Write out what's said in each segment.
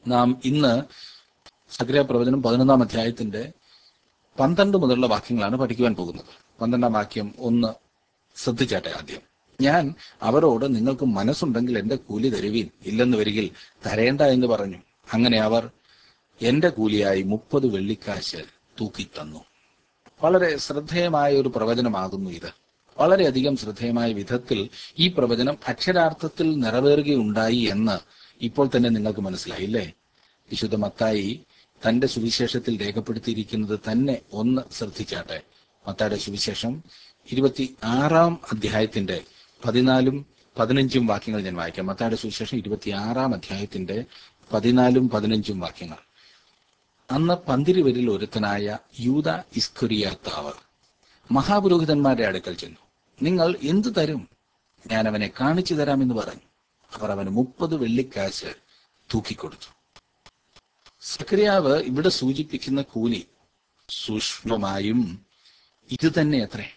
നാം ഇന്ന് സക്രിയ പ്രവചനം പതിനൊന്നാം അധ്യായത്തിന്റെ പന്ത്രണ്ട് മുതലുള്ള വാക്യങ്ങളാണ് പഠിക്കുവാൻ പോകുന്നത് പന്ത്രണ്ടാം വാക്യം ഒന്ന് ശ്രദ്ധിച്ചാട്ടെ ആദ്യം ഞാൻ അവരോട് നിങ്ങൾക്ക് മനസ്സുണ്ടെങ്കിൽ എന്റെ കൂലി തരുവീൻ ഇല്ലെന്ന് വരികിൽ തരേണ്ട എന്ന് പറഞ്ഞു അങ്ങനെ അവർ എന്റെ കൂലിയായി മുപ്പത് വെള്ളിക്കാശ് തൂക്കിത്തന്നു വളരെ ശ്രദ്ധേയമായ ഒരു പ്രവചനമാകുന്നു ഇത് വളരെയധികം ശ്രദ്ധേയമായ വിധത്തിൽ ഈ പ്രവചനം അക്ഷരാർത്ഥത്തിൽ നിറവേറുകയുണ്ടായി എന്ന് ഇപ്പോൾ തന്നെ നിങ്ങൾക്ക് മനസ്സിലായില്ലേ വിശുദ്ധ മത്തായി തന്റെ സുവിശേഷത്തിൽ രേഖപ്പെടുത്തിയിരിക്കുന്നത് തന്നെ ഒന്ന് ശ്രദ്ധിച്ചാട്ടെ മത്തായുടെ സുവിശേഷം ഇരുപത്തി ആറാം അധ്യായത്തിന്റെ പതിനാലും പതിനഞ്ചും വാക്യങ്ങൾ ഞാൻ വായിക്കാം മത്തായുടെ സുവിശേഷം ഇരുപത്തി ആറാം അധ്യായത്തിന്റെ പതിനാലും പതിനഞ്ചും വാക്യങ്ങൾ അന്ന് പന്തിരുവരിൽ ഒരുത്തനായ യൂത ഇസ്കുരിയാത്താവ് മഹാപുരോഹിതന്മാരുടെ അടുക്കൽ ചെന്നു നിങ്ങൾ എന്തു തരും ഞാൻ അവനെ കാണിച്ചു തരാമെന്ന് പറഞ്ഞു അവർ അവന് മുപ്പത് വെള്ളിക്കാശ് തൂക്കിക്കൊടുത്തു സക്രിയാവ് ഇവിടെ സൂചിപ്പിക്കുന്ന കൂലി സൂക്ഷ്മമായും ഇത് തന്നെ അത്രേ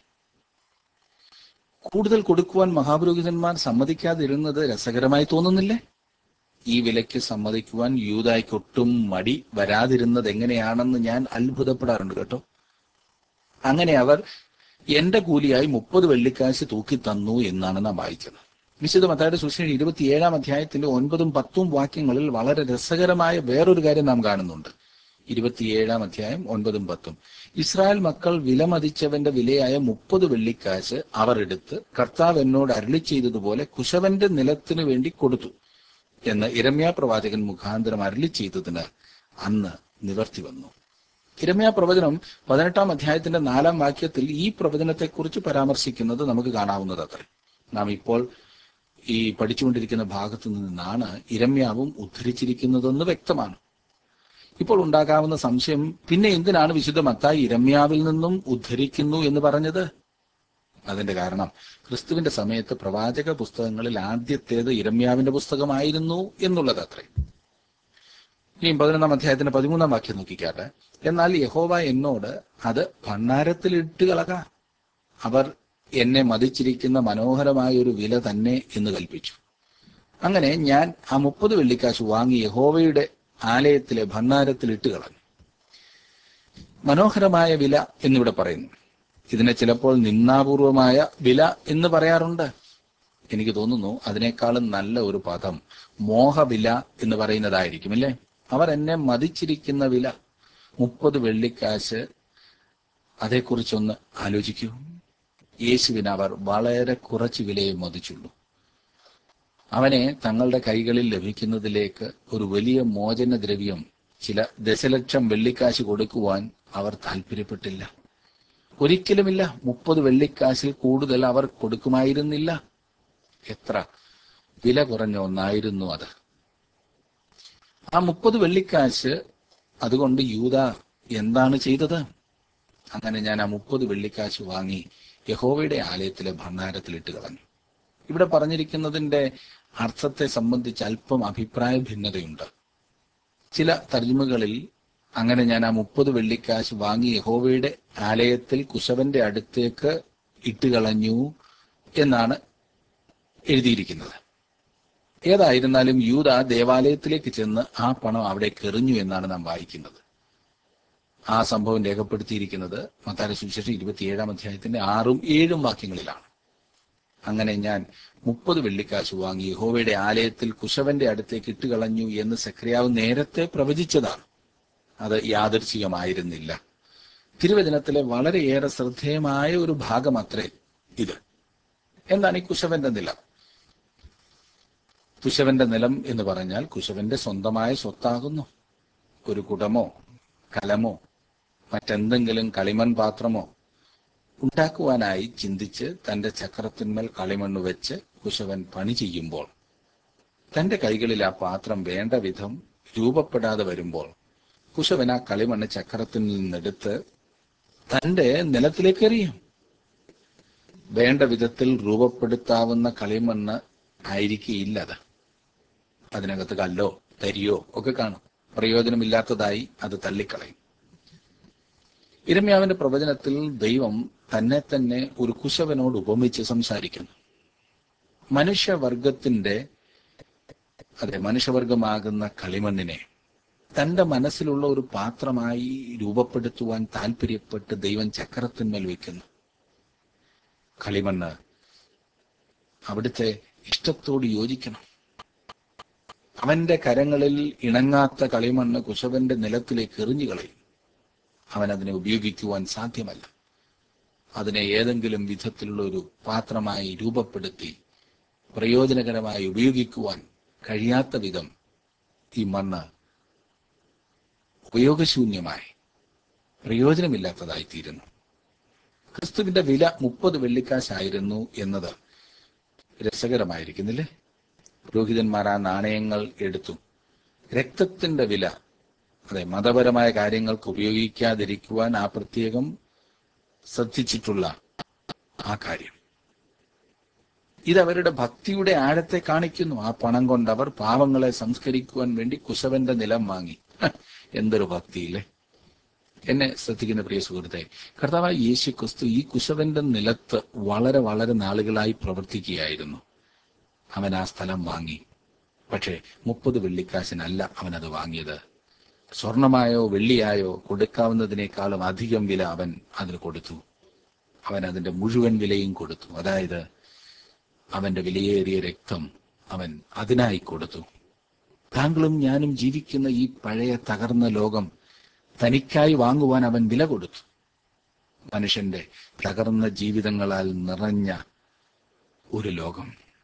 കൂടുതൽ കൊടുക്കുവാൻ മഹാപുരോഹിതന്മാർ സമ്മതിക്കാതിരുന്നത് രസകരമായി തോന്നുന്നില്ലേ ഈ വിലയ്ക്ക് സമ്മതിക്കുവാൻ യൂതായ്ക്കൊട്ടും മടി വരാതിരുന്നത് എങ്ങനെയാണെന്ന് ഞാൻ അത്ഭുതപ്പെടാറുണ്ട് കേട്ടോ അങ്ങനെ അവർ എന്റെ കൂലിയായി മുപ്പത് വെള്ളിക്കാശ് തൂക്കി തന്നു എന്നാണ് നാം വായിച്ചത് വിശുദ്ധ മത്തായുടെ സുശേഷം ഇരുപത്തിയേഴാം അധ്യായത്തിന്റെ ഒൻപതും പത്തും വാക്യങ്ങളിൽ വളരെ രസകരമായ വേറൊരു കാര്യം നാം കാണുന്നുണ്ട് ഇരുപത്തിയേഴാം അധ്യായം ഒൻപതും പത്തും ഇസ്രായേൽ മക്കൾ വിലമതിച്ചവന്റെ വിലയായ മുപ്പത് വെള്ളിക്കാശ് അവർ എടുത്ത് കർത്താവ് എന്നോട് അരളി ചെയ്തതുപോലെ കുശവന്റെ നിലത്തിനു വേണ്ടി കൊടുത്തു എന്ന് ഇരമ്യ പ്രവാചകൻ മുഖാന്തരം അരളി ചെയ്തതിന് അന്ന് നിവർത്തി വന്നു ഇരമ്യ പ്രവചനം പതിനെട്ടാം അധ്യായത്തിന്റെ നാലാം വാക്യത്തിൽ ഈ പ്രവചനത്തെക്കുറിച്ച് പരാമർശിക്കുന്നത് നമുക്ക് കാണാവുന്നത് അത്ര നാം ഇപ്പോൾ ഈ പഠിച്ചുകൊണ്ടിരിക്കുന്ന ഭാഗത്തു നിന്നാണ് ഇരമ്യാവും ഉദ്ധരിച്ചിരിക്കുന്നതെന്ന് വ്യക്തമാണ് ഇപ്പോൾ ഉണ്ടാകാവുന്ന സംശയം പിന്നെ എന്തിനാണ് വിശുദ്ധ മത്തായി ഇരമ്യാവിൽ നിന്നും ഉദ്ധരിക്കുന്നു എന്ന് പറഞ്ഞത് അതിന്റെ കാരണം ക്രിസ്തുവിന്റെ സമയത്ത് പ്രവാചക പുസ്തകങ്ങളിൽ ആദ്യത്തേത് ഇരമ്യാവിന്റെ പുസ്തകമായിരുന്നു എന്നുള്ളത് അത്രേ ഇനിയും പതിനൊന്നാം അധ്യായത്തിന്റെ പതിമൂന്നാം വാക്യം നോക്കിക്കാട്ടെ എന്നാൽ യഹോവ എന്നോട് അത് ഭണ്ണാരത്തിൽ ഇട്ട് കളക അവർ എന്നെ മതിച്ചിരിക്കുന്ന മനോഹരമായ ഒരു വില തന്നെ എന്ന് കൽപ്പിച്ചു അങ്ങനെ ഞാൻ ആ മുപ്പത് വെള്ളിക്കാശ് വാങ്ങി യഹോവയുടെ ആലയത്തിലെ ഭണ്ണാരത്തിൽ ഇട്ട് കളഞ്ഞു മനോഹരമായ വില എന്നിവിടെ പറയുന്നു ഇതിനെ ചിലപ്പോൾ നിന്നാപൂർവമായ വില എന്ന് പറയാറുണ്ട് എനിക്ക് തോന്നുന്നു അതിനേക്കാളും നല്ല ഒരു പദം മോഹവില എന്ന് പറയുന്നതായിരിക്കും അല്ലേ അവർ എന്നെ മതിച്ചിരിക്കുന്ന വില മുപ്പത് വെള്ളിക്കാശ് അതേക്കുറിച്ചൊന്ന് ആലോചിക്കൂ യേശുവിന് അവർ വളരെ കുറച്ച് വിലയെ മതിച്ചുള്ളൂ അവനെ തങ്ങളുടെ കൈകളിൽ ലഭിക്കുന്നതിലേക്ക് ഒരു വലിയ മോചന ദ്രവ്യം ചില ദശലക്ഷം വെള്ളിക്കാശ് കൊടുക്കുവാൻ അവർ താല്പര്യപ്പെട്ടില്ല ഒരിക്കലുമില്ല മുപ്പത് വെള്ളിക്കാശിൽ കൂടുതൽ അവർ കൊടുക്കുമായിരുന്നില്ല എത്ര വില കുറഞ്ഞ ഒന്നായിരുന്നു അത് ആ മുപ്പത് വെള്ളിക്കാശ് അതുകൊണ്ട് യൂത എന്താണ് ചെയ്തത് അങ്ങനെ ഞാൻ ആ മുപ്പത് വെള്ളിക്കാശ് വാങ്ങി യഹോവയുടെ ആലയത്തിലെ ഭണ്ഡാരത്തിൽ ഇട്ട് കളഞ്ഞു ഇവിടെ പറഞ്ഞിരിക്കുന്നതിന്റെ അർത്ഥത്തെ സംബന്ധിച്ച് അല്പം അഭിപ്രായ ഭിന്നതയുണ്ട് ചില തർജ്ജമകളിൽ അങ്ങനെ ഞാൻ ആ മുപ്പത് വെള്ളിക്കാശ് വാങ്ങി യഹോവയുടെ ആലയത്തിൽ കുശവന്റെ അടുത്തേക്ക് ഇട്ടുകളഞ്ഞു എന്നാണ് എഴുതിയിരിക്കുന്നത് ഏതായിരുന്നാലും യൂത ദേവാലയത്തിലേക്ക് ചെന്ന് ആ പണം അവിടെ എറിഞ്ഞു എന്നാണ് നാം വായിക്കുന്നത് ആ സംഭവം രേഖപ്പെടുത്തിയിരിക്കുന്നത് മത്താര സുവിശേഷം ഇരുപത്തിയേഴാം അധ്യായത്തിന്റെ ആറും ഏഴും വാക്യങ്ങളിലാണ് അങ്ങനെ ഞാൻ മുപ്പത് വെള്ളിക്കാശ് വാങ്ങി യഹോവയുടെ ആലയത്തിൽ കുശവന്റെ അടുത്തേക്ക് ഇട്ടുകളഞ്ഞു എന്ന് സക്രിയാവ് നേരത്തെ പ്രവചിച്ചതാണ് അത് യാദർശികമായിരുന്നില്ല തിരുവചനത്തിലെ വളരെയേറെ ശ്രദ്ധേയമായ ഒരു ഭാഗം അത്രേ ഇത് എന്താണ് ഈ കുശവന്റെ നിലം കുശവന്റെ നിലം എന്ന് പറഞ്ഞാൽ കുശവന്റെ സ്വന്തമായ സ്വത്താകുന്നു ഒരു കുടമോ കലമോ മറ്റെന്തെങ്കിലും കളിമൺ പാത്രമോ ഉണ്ടാക്കുവാനായി ചിന്തിച്ച് തന്റെ ചക്രത്തിന്മേൽ കളിമണ്ണ് വെച്ച് കുശവൻ പണി ചെയ്യുമ്പോൾ തന്റെ കൈകളിൽ ആ പാത്രം വേണ്ട വിധം രൂപപ്പെടാതെ വരുമ്പോൾ കുശവൻ ആ കളിമണ്ണ് ചക്രത്തിൽ നിന്നെടുത്ത് തന്റെ നിലത്തിലേക്ക് എറിയും വേണ്ട വിധത്തിൽ രൂപപ്പെടുത്താവുന്ന കളിമണ്ണ് ആയിരിക്കില്ല അത് അതിനകത്ത് കല്ലോ തരിയോ ഒക്കെ കാണും പ്രയോജനമില്ലാത്തതായി അത് തള്ളിക്കളയും ഇരമ്യാവിന്റെ പ്രവചനത്തിൽ ദൈവം തന്നെ തന്നെ ഒരു കുശവനോട് ഉപമിച്ച് സംസാരിക്കുന്നു മനുഷ്യവർഗത്തിന്റെ അതെ മനുഷ്യവർഗമാകുന്ന കളിമണ്ണിനെ തന്റെ മനസ്സിലുള്ള ഒരു പാത്രമായി രൂപപ്പെടുത്തുവാൻ താല്പര്യപ്പെട്ട് ദൈവം ചക്രത്തിന്മേൽ വെക്കുന്നു കളിമണ്ണ് അവിടുത്തെ ഇഷ്ടത്തോട് യോജിക്കണം അവന്റെ കരങ്ങളിൽ ഇണങ്ങാത്ത കളിമണ്ണ് കുശവന്റെ നിലത്തിലേക്ക് എറിഞ്ഞു കളയും അവൻ അതിനെ ഉപയോഗിക്കുവാൻ സാധ്യമല്ല അതിനെ ഏതെങ്കിലും വിധത്തിലുള്ള ഒരു പാത്രമായി രൂപപ്പെടുത്തി പ്രയോജനകരമായി ഉപയോഗിക്കുവാൻ കഴിയാത്ത വിധം ഈ മണ്ണ് ഉപയോഗശൂന്യമായി പ്രയോജനമില്ലാത്തതായി തീരുന്നു ക്രിസ്തുവിന്റെ വില മുപ്പത് വെള്ളിക്കാശായിരുന്നു എന്നത് രസകരമായിരിക്കുന്നില്ലേ പുരോഹിതന്മാർ ആ നാണയങ്ങൾ എടുത്തു രക്തത്തിന്റെ വില അതെ മതപരമായ കാര്യങ്ങൾക്ക് ഉപയോഗിക്കാതിരിക്കുവാൻ ആ പ്രത്യേകം ശ്രദ്ധിച്ചിട്ടുള്ള ആ കാര്യം ഇത് അവരുടെ ഭക്തിയുടെ ആഴത്തെ കാണിക്കുന്നു ആ പണം കൊണ്ട് അവർ പാവങ്ങളെ സംസ്കരിക്കുവാൻ വേണ്ടി കുശവന്റെ നിലം വാങ്ങി ഹ, എന്തൊരു ഭക്തിയില്ലേ എന്നെ ശ്രദ്ധിക്കുന്ന പ്രിയ സുഹൃത്തെ കർത്താവായ യേശു ക്രിസ്തു ഈ കുശവന്റെ നിലത്ത് വളരെ വളരെ നാളുകളായി പ്രവർത്തിക്കുകയായിരുന്നു അവൻ ആ സ്ഥലം വാങ്ങി പക്ഷേ മുപ്പത് വെള്ളിക്കാശിനല്ല അവൻ അത് വാങ്ങിയത് സ്വർണമായോ വെള്ളിയായോ കൊടുക്കാവുന്നതിനേക്കാളും അധികം വില അവൻ അതിന് കൊടുത്തു അവൻ അതിന്റെ മുഴുവൻ വിലയും കൊടുത്തു അതായത് അവന്റെ വിലയേറിയ രക്തം അവൻ അതിനായി കൊടുത്തു താങ്കളും ഞാനും ജീവിക്കുന്ന ഈ പഴയ തകർന്ന ലോകം തനിക്കായി വാങ്ങുവാൻ അവൻ വില കൊടുത്തു മനുഷ്യന്റെ തകർന്ന ജീവിതങ്ങളാൽ നിറഞ്ഞ ഒരു ലോകം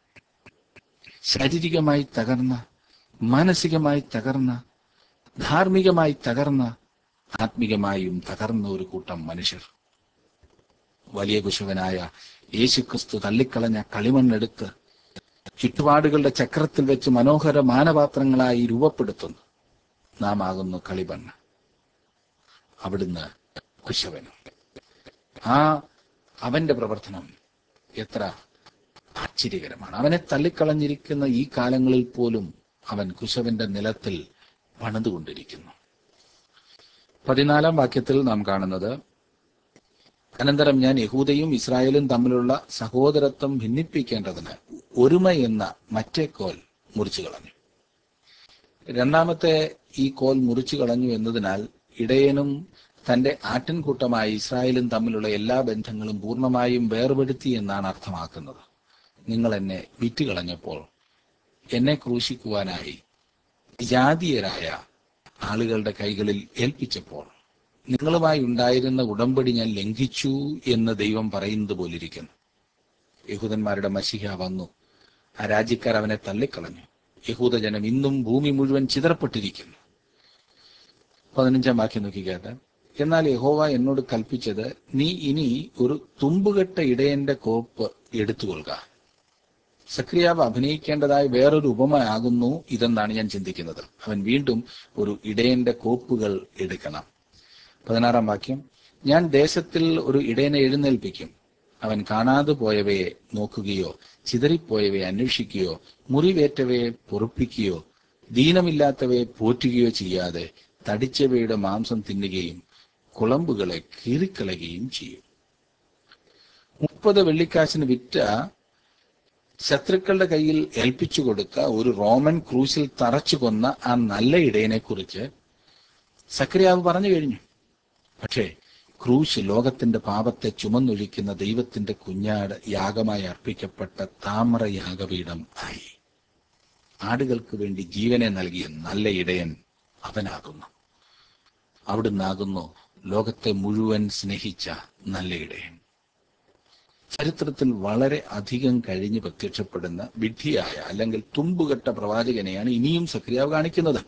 ശാരീരികമായി തകർന്ന മാനസികമായി തകർന്ന ധാർമ്മികമായി തകർന്ന ആത്മികമായും തകർന്ന ഒരു കൂട്ടം മനുഷ്യർ വലിയ കുശവനായ യേശുക്രിസ്തു തള്ളിക്കളഞ്ഞ കളിമണ്ണെടുത്ത് ചുറ്റുപാടുകളുടെ ചക്രത്തിൽ വെച്ച് മനോഹര മാനപാത്രങ്ങളായി രൂപപ്പെടുത്തുന്നു നാം ആകുന്നു കളിമണ്ണ് അവിടുന്ന് കുശവനും ആ അവന്റെ പ്രവർത്തനം എത്ര ആശ്ചര്യകരമാണ് അവനെ തള്ളിക്കളഞ്ഞിരിക്കുന്ന ഈ കാലങ്ങളിൽ പോലും അവൻ കുശവന്റെ നിലത്തിൽ പണിതുകൊണ്ടിരിക്കുന്നു പതിനാലാം വാക്യത്തിൽ നാം കാണുന്നത് അനന്തരം ഞാൻ യഹൂദയും ഇസ്രായേലും തമ്മിലുള്ള സഹോദരത്വം ഭിന്നിപ്പിക്കേണ്ടതിന് ഒരുമ എന്ന മറ്റേ കോൽ മുറിച്ചു കളഞ്ഞു രണ്ടാമത്തെ ഈ കോൽ മുറിച്ചു കളഞ്ഞു എന്നതിനാൽ ഇടയനും തന്റെ ആട്ടിൻകൂട്ടമായ ഇസ്രായേലും തമ്മിലുള്ള എല്ലാ ബന്ധങ്ങളും പൂർണ്ണമായും വേർപെടുത്തി എന്നാണ് അർത്ഥമാക്കുന്നത് നിങ്ങൾ എന്നെ വിറ്റുകളഞ്ഞപ്പോൾ എന്നെ ക്രൂശിക്കുവാനായി ജാതീയരായ ആളുകളുടെ കൈകളിൽ ഏൽപ്പിച്ചപ്പോൾ നിങ്ങളുമായി ഉണ്ടായിരുന്ന ഉടമ്പടി ഞാൻ ലംഘിച്ചു എന്ന് ദൈവം പറയുന്നത് പോലിരിക്കുന്നു യഹൂദന്മാരുടെ മഷിഹ വന്നു ആ രാജ്യക്കാർ അവനെ തള്ളിക്കളഞ്ഞു യഹൂദജനം ഇന്നും ഭൂമി മുഴുവൻ ചിതറപ്പെട്ടിരിക്കുന്നു പതിനഞ്ചാം വാക്യം നോക്കിക്കേട്ടെ എന്നാൽ യഹോവ എന്നോട് കൽപ്പിച്ചത് നീ ഇനി ഒരു തുമ്പുകെട്ട ഇടയന്റെ കോപ്പ് എടുത്തുകൊള്ളുക സക്രിയാവ് അഭിനയിക്കേണ്ടതായ വേറൊരു ഉപമയാകുന്നു ഇതെന്നാണ് ഞാൻ ചിന്തിക്കുന്നത് അവൻ വീണ്ടും ഒരു ഇടയന്റെ കോപ്പുകൾ എടുക്കണം പതിനാറാം വാക്യം ഞാൻ ദേശത്തിൽ ഒരു ഇടയനെ എഴുന്നേൽപ്പിക്കും അവൻ കാണാതെ പോയവയെ നോക്കുകയോ ചിതറിപ്പോയവയെ അന്വേഷിക്കുകയോ മുറിവേറ്റവയെ പൊറുപ്പിക്കുകയോ ദീനമില്ലാത്തവയെ പോറ്റുകയോ ചെയ്യാതെ തടിച്ചവയുടെ മാംസം തിന്നുകയും കുളമ്പുകളെ കീറിക്കളയുകയും ചെയ്യും മുപ്പത് വെള്ളിക്കാശിന് വിറ്റ ശത്രുക്കളുടെ കയ്യിൽ ഏൽപ്പിച്ചു കൊടുത്ത ഒരു റോമൻ ക്രൂശിൽ തറച്ചു കൊന്ന ആ നല്ല ഇടയനെ കുറിച്ച് സക്രിയാവ് പറഞ്ഞു കഴിഞ്ഞു പക്ഷേ ക്രൂശ് ലോകത്തിന്റെ പാപത്തെ ചുമന്നൊഴിക്കുന്ന ദൈവത്തിന്റെ കുഞ്ഞാട് യാഗമായി അർപ്പിക്കപ്പെട്ട താമര യാഗപീഠം ആയി ആടുകൾക്ക് വേണ്ടി ജീവനെ നൽകിയ നല്ല ഇടയൻ അവനാകുന്നു അവിടുന്നാകുന്നു ലോകത്തെ മുഴുവൻ സ്നേഹിച്ച നല്ല ഇടയൻ ചരിത്രത്തിൽ വളരെ അധികം കഴിഞ്ഞ് പ്രത്യക്ഷപ്പെടുന്ന വിഡ്ഢിയായ അല്ലെങ്കിൽ തുമ്പുകെട്ട പ്രവാചകനെയാണ് ഇനിയും സക്രിയാവ് കാണിക്കുന്നത്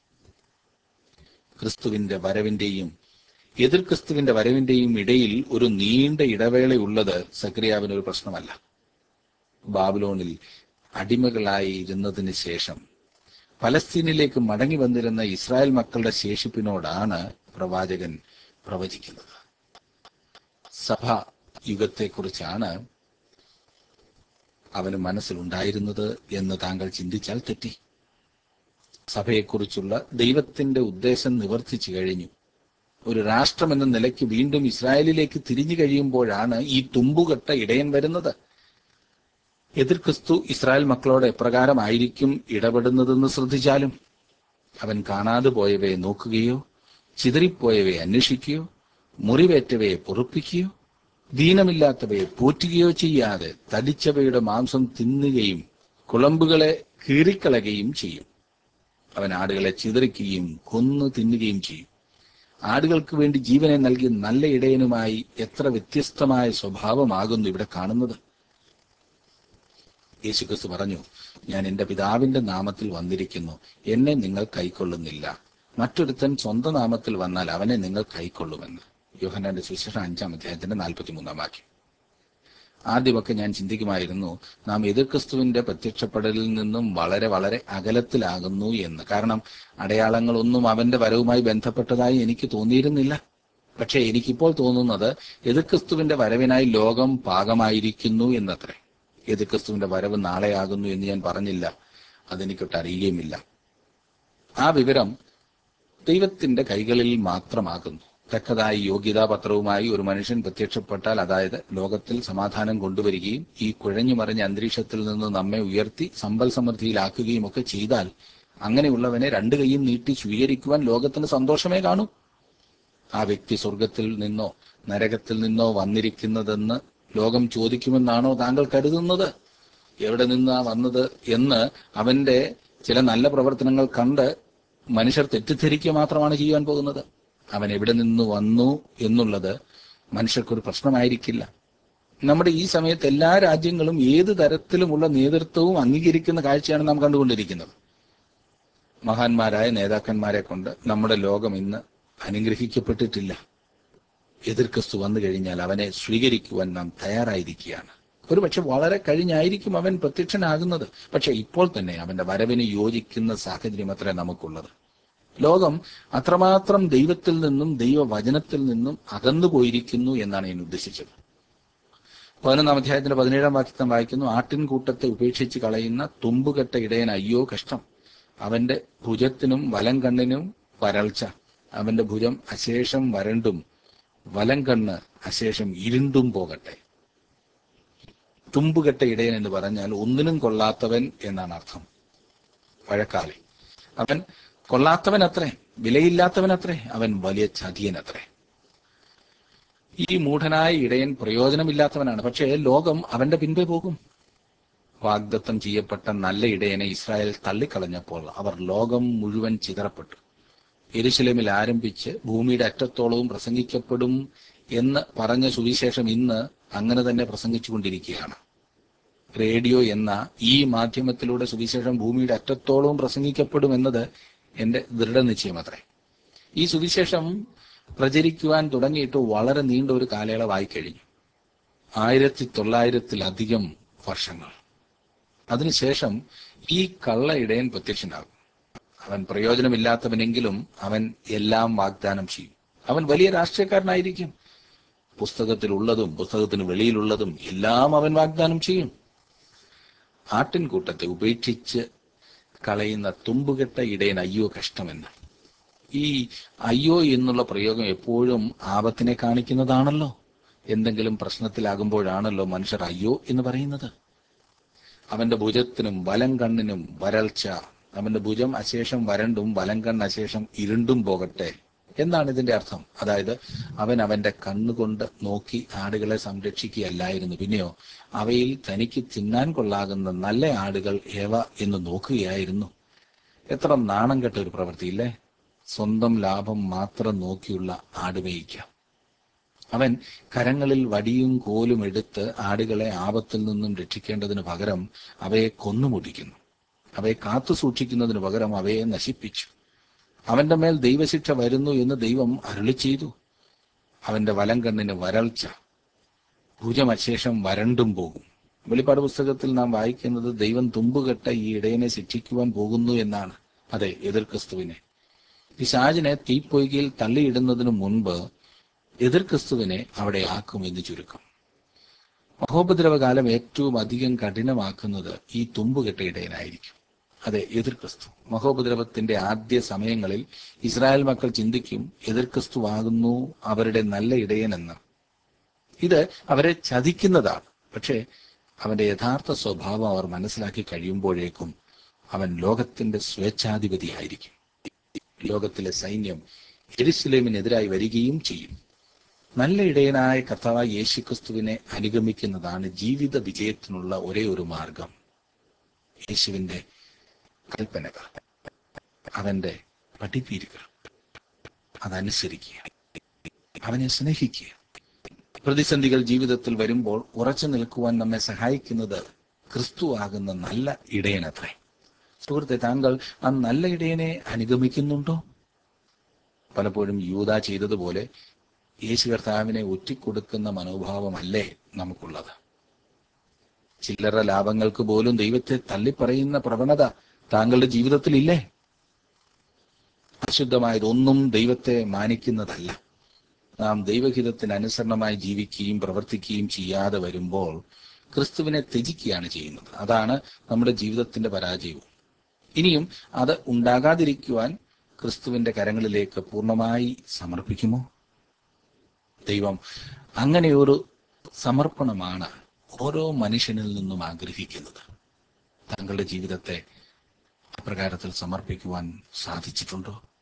ക്രിസ്തുവിന്റെ വരവിന്റെയും എതിർ ക്രിസ്തുവിന്റെ വരവിന്റെയും ഇടയിൽ ഒരു നീണ്ട ഇടവേളയുള്ളത് സക്രിയാവിന് ഒരു പ്രശ്നമല്ല ബാബിലോണിൽ അടിമകളായി ഇരുന്നതിന് ശേഷം പലസ്തീനിലേക്ക് മടങ്ങി വന്നിരുന്ന ഇസ്രായേൽ മക്കളുടെ ശേഷിപ്പിനോടാണ് പ്രവാചകൻ പ്രവചിക്കുന്നത് സഭ യുഗത്തെക്കുറിച്ചാണ് അവന് മനസ്സിലുണ്ടായിരുന്നത് എന്ന് താങ്കൾ ചിന്തിച്ചാൽ തെറ്റി സഭയെക്കുറിച്ചുള്ള ദൈവത്തിന്റെ ഉദ്ദേശം നിവർത്തിച്ചു കഴിഞ്ഞു ഒരു രാഷ്ട്രം എന്ന നിലയ്ക്ക് വീണ്ടും ഇസ്രായേലിലേക്ക് തിരിഞ്ഞു കഴിയുമ്പോഴാണ് ഈ തുമ്പുകെട്ട ഇടയൻ വരുന്നത് എതിർ ക്രിസ്തു ഇസ്രായേൽ മക്കളോട് എപ്രകാരമായിരിക്കും ഇടപെടുന്നതെന്ന് ശ്രദ്ധിച്ചാലും അവൻ കാണാതെ പോയവയെ നോക്കുകയോ ചിതറിപ്പോയവയെ അന്വേഷിക്കുകയോ മുറിവേറ്റവയെ പൊറുപ്പിക്കുകയോ ദീനമില്ലാത്തവയെ പോറ്റുകയോ ചെയ്യാതെ തടിച്ചവയുടെ മാംസം തിന്നുകയും കുളമ്പുകളെ കീറിക്കളയുകയും ചെയ്യും അവൻ ആടുകളെ ചിതറിക്കുകയും കൊന്നു തിന്നുകയും ചെയ്യും ആടുകൾക്ക് വേണ്ടി ജീവനെ നൽകിയ നല്ല ഇടയനുമായി എത്ര വ്യത്യസ്തമായ സ്വഭാവമാകുന്നു ഇവിടെ കാണുന്നത് യേശുക്രിസ്തു പറഞ്ഞു ഞാൻ എന്റെ പിതാവിന്റെ നാമത്തിൽ വന്നിരിക്കുന്നു എന്നെ നിങ്ങൾ കൈക്കൊള്ളുന്നില്ല മറ്റൊരുത്തൻ സ്വന്തം നാമത്തിൽ വന്നാൽ അവനെ നിങ്ങൾ കൈക്കൊള്ളുമെന്ന് യോഹന്നാന്റെ സുവിശേഷം അഞ്ചാം അധ്യായത്തിന്റെ നാൽപ്പത്തിമൂന്നാം വാക്യം ആദ്യമൊക്കെ ഞാൻ ചിന്തിക്കുമായിരുന്നു നാം എതിർ ക്രിസ്തുവിന്റെ പ്രത്യക്ഷപ്പെടലിൽ നിന്നും വളരെ വളരെ അകലത്തിലാകുന്നു എന്ന് കാരണം അടയാളങ്ങളൊന്നും അവന്റെ വരവുമായി ബന്ധപ്പെട്ടതായി എനിക്ക് തോന്നിയിരുന്നില്ല പക്ഷെ എനിക്കിപ്പോൾ തോന്നുന്നത് എതിർ ക്രിസ്തുവിന്റെ വരവിനായി ലോകം പാകമായിരിക്കുന്നു എന്നത്രേ എതിർ ക്രിസ്തുവിന്റെ വരവ് നാളെയാകുന്നു എന്ന് ഞാൻ പറഞ്ഞില്ല അതെനിക്കൊട്ട് അറിയുകയുമില്ല ആ വിവരം ദൈവത്തിന്റെ കൈകളിൽ മാത്രമാകുന്നു തക്കതായി യോഗ്യതാപത്രവുമായി ഒരു മനുഷ്യൻ പ്രത്യക്ഷപ്പെട്ടാൽ അതായത് ലോകത്തിൽ സമാധാനം കൊണ്ടുവരികയും ഈ കുഴഞ്ഞു മറിഞ്ഞ അന്തരീക്ഷത്തിൽ നിന്ന് നമ്മെ ഉയർത്തി സമ്പൽ സമൃദ്ധിയിലാക്കുകയും ഒക്കെ ചെയ്താൽ അങ്ങനെയുള്ളവനെ രണ്ട് കൈയും നീട്ടി സ്വീകരിക്കുവാൻ ലോകത്തിന് സന്തോഷമേ കാണൂ ആ വ്യക്തി സ്വർഗത്തിൽ നിന്നോ നരകത്തിൽ നിന്നോ വന്നിരിക്കുന്നതെന്ന് ലോകം ചോദിക്കുമെന്നാണോ താങ്കൾ കരുതുന്നത് എവിടെ നിന്നാ വന്നത് എന്ന് അവന്റെ ചില നല്ല പ്രവർത്തനങ്ങൾ കണ്ട് മനുഷ്യർ തെറ്റിദ്ധരിക്കുക മാത്രമാണ് ചെയ്യുവാൻ പോകുന്നത് അവൻ എവിടെ നിന്ന് വന്നു എന്നുള്ളത് മനുഷ്യർക്കൊരു പ്രശ്നമായിരിക്കില്ല നമ്മുടെ ഈ സമയത്ത് എല്ലാ രാജ്യങ്ങളും ഏത് തരത്തിലുമുള്ള നേതൃത്വവും അംഗീകരിക്കുന്ന കാഴ്ചയാണ് നാം കണ്ടുകൊണ്ടിരിക്കുന്നത് മഹാന്മാരായ നേതാക്കന്മാരെ കൊണ്ട് നമ്മുടെ ലോകം ഇന്ന് അനുഗ്രഹിക്കപ്പെട്ടിട്ടില്ല എതിർ ക്രിസ്തു വന്നു കഴിഞ്ഞാൽ അവനെ സ്വീകരിക്കുവാൻ നാം തയ്യാറായിരിക്കുകയാണ് ഒരു പക്ഷെ വളരെ കഴിഞ്ഞായിരിക്കും അവൻ പ്രത്യക്ഷനാകുന്നത് പക്ഷെ ഇപ്പോൾ തന്നെ അവന്റെ വരവിന് യോജിക്കുന്ന സാഹചര്യം അത്ര നമുക്കുള്ളത് ലോകം അത്രമാത്രം ദൈവത്തിൽ നിന്നും ദൈവവചനത്തിൽ നിന്നും അകന്നു പോയിരിക്കുന്നു എന്നാണ് ഞാൻ ഉദ്ദേശിച്ചത് പതിനൊന്നാം അധ്യായത്തിന്റെ പതിനേഴാം വാക്യത്തം വായിക്കുന്നു ആട്ടിൻകൂട്ടത്തെ ഉപേക്ഷിച്ച് കളയുന്ന തുമ്പുകെട്ട ഇടയൻ അയ്യോ കഷ്ടം അവന്റെ ഭുജത്തിനും വലം കണ്ണിനും വരൾച്ച അവന്റെ ഭുജം അശേഷം വരണ്ടും വലം കണ്ണ് അശേഷം ഇരുണ്ടും പോകട്ടെ തുമ്പുകെട്ട ഇടയൻ എന്ന് പറഞ്ഞാൽ ഒന്നിനും കൊള്ളാത്തവൻ എന്നാണ് അർത്ഥം വഴക്കാളി അവൻ കൊള്ളാത്തവൻ അത്രേ വിലയില്ലാത്തവൻ അത്രേ അവൻ വലിയ ചതിയൻ അത്രേ ഈ മൂഢനായ ഇടയൻ പ്രയോജനമില്ലാത്തവനാണ് പക്ഷേ ലോകം അവന്റെ പിൻപേ പോകും വാഗ്ദത്തം ചെയ്യപ്പെട്ട നല്ല ഇടയനെ ഇസ്രായേൽ തള്ളിക്കളഞ്ഞപ്പോൾ അവർ ലോകം മുഴുവൻ ചിതറപ്പെട്ടു എരുശലേമിൽ ആരംഭിച്ച് ഭൂമിയുടെ അറ്റത്തോളവും പ്രസംഗിക്കപ്പെടും എന്ന് പറഞ്ഞ സുവിശേഷം ഇന്ന് അങ്ങനെ തന്നെ പ്രസംഗിച്ചുകൊണ്ടിരിക്കുകയാണ് റേഡിയോ എന്ന ഈ മാധ്യമത്തിലൂടെ സുവിശേഷം ഭൂമിയുടെ അറ്റത്തോളവും പ്രസംഗിക്കപ്പെടും എന്നത് എന്റെ ദൃഢനിശ്ചയം അത്രേ ഈ സുവിശേഷം പ്രചരിക്കുവാൻ തുടങ്ങിയിട്ട് വളരെ നീണ്ട ഒരു കാലയളവായി കഴിഞ്ഞു ആയിരത്തി തൊള്ളായിരത്തിലധികം വർഷങ്ങൾ അതിനുശേഷം ഈ കള്ള ഇടയൻ പ്രത്യക്ഷനാകും അവൻ പ്രയോജനമില്ലാത്തവനെങ്കിലും അവൻ എല്ലാം വാഗ്ദാനം ചെയ്യും അവൻ വലിയ രാഷ്ട്രീയക്കാരനായിരിക്കും പുസ്തകത്തിലുള്ളതും പുസ്തകത്തിന് വെളിയിലുള്ളതും എല്ലാം അവൻ വാഗ്ദാനം ചെയ്യും ആട്ടിൻകൂട്ടത്തെ ഉപേക്ഷിച്ച് കളയുന്ന തുമ്പുകെട്ട ഇടയൻ അയ്യോ കഷ്ടമെന്ന് ഈ അയ്യോ എന്നുള്ള പ്രയോഗം എപ്പോഴും ആപത്തിനെ കാണിക്കുന്നതാണല്ലോ എന്തെങ്കിലും പ്രശ്നത്തിലാകുമ്പോഴാണല്ലോ മനുഷ്യർ അയ്യോ എന്ന് പറയുന്നത് അവന്റെ ഭുജത്തിനും വലം കണ്ണിനും വരൾച്ച അവന്റെ ഭുജം അശേഷം വരണ്ടും വലം കണ്ണ് അശേഷം ഇരുണ്ടും പോകട്ടെ എന്നാണ് ഇതിന്റെ അർത്ഥം അതായത് അവൻ അവന്റെ കണ്ണുകൊണ്ട് നോക്കി ആടുകളെ സംരക്ഷിക്കുകയല്ലായിരുന്നു പിന്നെയോ അവയിൽ തനിക്ക് തിന്നാൻ കൊള്ളാകുന്ന നല്ല ആടുകൾ ഏവ എന്ന് നോക്കുകയായിരുന്നു എത്ര നാണം കെട്ട ഒരു പ്രവൃത്തിയില്ലേ സ്വന്തം ലാഭം മാത്രം നോക്കിയുള്ള ആടുമേയിക്കാം അവൻ കരങ്ങളിൽ വടിയും കോലും എടുത്ത് ആടുകളെ ആപത്തിൽ നിന്നും രക്ഷിക്കേണ്ടതിന് പകരം അവയെ കൊന്നുമുടിക്കുന്നു അവയെ കാത്തു സൂക്ഷിക്കുന്നതിന് പകരം അവയെ നശിപ്പിച്ചു അവന്റെ മേൽ ദൈവശിക്ഷ വരുന്നു എന്ന് ദൈവം അരുളി ചെയ്തു അവന്റെ വലം കണ്ണിന് വരൾച്ച ഭുജമശേഷം വരണ്ടും പോകും വെളിപ്പാട് പുസ്തകത്തിൽ നാം വായിക്കുന്നത് ദൈവം തുമ്പുകെട്ട ഈ ഇടയനെ ശിക്ഷിക്കുവാൻ പോകുന്നു എന്നാണ് അതെ എതിർ ക്രിസ്തുവിനെ പിശാചിനെ തീപ്പൊയ്കയിൽ തള്ളിയിടുന്നതിനു മുൻപ് എതിർ ക്രിസ്തുവിനെ അവിടെ ആക്കുമെന്ന് ചുരുക്കം മഹോപദ്രവകാലം ഏറ്റവും അധികം കഠിനമാക്കുന്നത് ഈ തുമ്പുകെട്ട ഇടയനായിരിക്കും അതെ എതിർ ക്രിസ്തു മഹോപദ്രവത്തിന്റെ ആദ്യ സമയങ്ങളിൽ ഇസ്രായേൽ മക്കൾ ചിന്തിക്കും എതിർ ക്രിസ്തു ആകുന്നു അവരുടെ നല്ല ഇടയനെന്ന് ഇത് അവരെ ചതിക്കുന്നതാണ് പക്ഷേ അവന്റെ യഥാർത്ഥ സ്വഭാവം അവർ മനസ്സിലാക്കി കഴിയുമ്പോഴേക്കും അവൻ ലോകത്തിന്റെ സ്വേച്ഛാധിപതിയായിരിക്കും ലോകത്തിലെ സൈന്യം എരുസലേമിനെതിരായി വരികയും ചെയ്യും നല്ല ഇടയനായ കർത്താവായ യേശുക്രിസ്തുവിനെ അനുഗമിക്കുന്നതാണ് ജീവിത വിജയത്തിനുള്ള ഒരേ ഒരു മാർഗം യേശുവിന്റെ കൽപ്പനകൾ അവന്റെ പഠിപ്പീരുകൾ അതനുസരിക്കുക അവനെ സ്നേഹിക്കുക പ്രതിസന്ധികൾ ജീവിതത്തിൽ വരുമ്പോൾ ഉറച്ചു നിൽക്കുവാൻ നമ്മെ സഹായിക്കുന്നത് ക്രിസ്തു ആകുന്ന നല്ല ഇടയനത്രേ സുഹൃത്തെ താങ്കൾ ആ നല്ല ഇടയനെ അനുഗമിക്കുന്നുണ്ടോ പലപ്പോഴും യൂത ചെയ്തതുപോലെ യേശു കർത്താവിനെ ഒറ്റിക്കൊടുക്കുന്ന മനോഭാവമല്ലേ നമുക്കുള്ളത് ചില്ലറ ലാഭങ്ങൾക്ക് പോലും ദൈവത്തെ തള്ളിപ്പറയുന്ന പ്രവണത താങ്കളുടെ ജീവിതത്തിൽ ഇല്ലേ അശുദ്ധമായതൊന്നും ദൈവത്തെ മാനിക്കുന്നതല്ല നാം ദൈവഹിതത്തിന് അനുസരണമായി ജീവിക്കുകയും പ്രവർത്തിക്കുകയും ചെയ്യാതെ വരുമ്പോൾ ക്രിസ്തുവിനെ ത്യജിക്കുകയാണ് ചെയ്യുന്നത് അതാണ് നമ്മുടെ ജീവിതത്തിന്റെ പരാജയവും ഇനിയും അത് ഉണ്ടാകാതിരിക്കുവാൻ ക്രിസ്തുവിന്റെ കരങ്ങളിലേക്ക് പൂർണ്ണമായി സമർപ്പിക്കുമോ ദൈവം അങ്ങനെയൊരു സമർപ്പണമാണ് ഓരോ മനുഷ്യനിൽ നിന്നും ആഗ്രഹിക്കുന്നത് താങ്കളുടെ ജീവിതത്തെ അപ്രകാരത്തിൽ സമർപ്പിക്കുവാൻ സാധിച്ചിട്ടുണ്ടോ